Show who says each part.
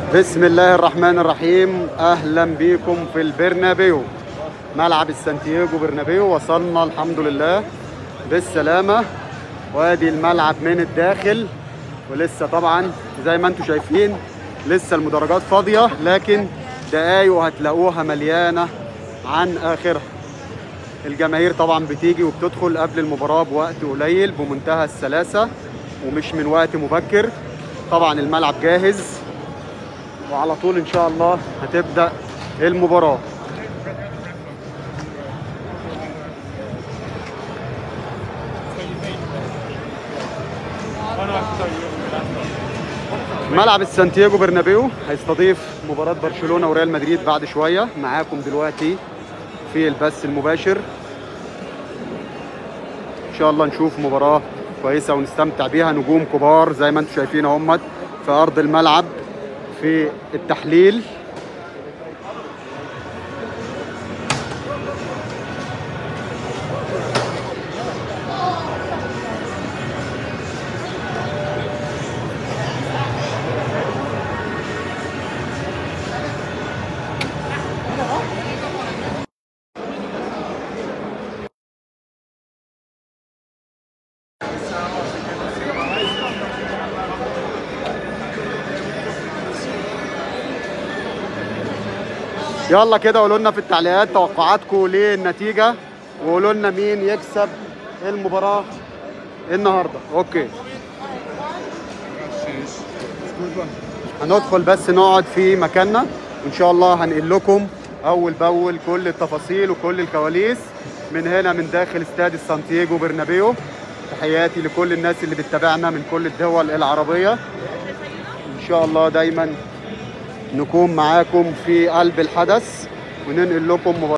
Speaker 1: بسم الله الرحمن الرحيم اهلا بيكم في البرنابيو ملعب السانتياغو برنابيو وصلنا الحمد لله بالسلامه وادي الملعب من الداخل ولسه طبعا زي ما انتم شايفين لسه المدرجات فاضيه لكن دقايق هتلاقوها مليانه عن اخرها الجماهير طبعا بتيجي وبتدخل قبل المباراه بوقت قليل بمنتهى السلاسه ومش من وقت مبكر طبعا الملعب جاهز وعلى طول ان شاء الله هتبدا المباراه ملعب السانتياغو برنابيو هيستضيف مباراة برشلونة وريال مدريد بعد شوية معاكم دلوقتي في البث المباشر ان شاء الله نشوف مباراة كويسة ونستمتع بيها نجوم كبار زي ما انتم شايفين اهمت في ارض الملعب في التحليل يلا كده قولوا لنا في التعليقات توقعاتكم للنتيجة وقولوا لنا مين يكسب المباراة النهارده اوكي هندخل بس نقعد في مكاننا وان شاء الله هنقل لكم اول باول كل التفاصيل وكل الكواليس من هنا من داخل استاد السانتياغو برنابيو تحياتي لكل الناس اللي بتتابعنا من كل الدول العربية ان شاء الله دايما نكون معاكم في قلب الحدث وننقل لكم مباراة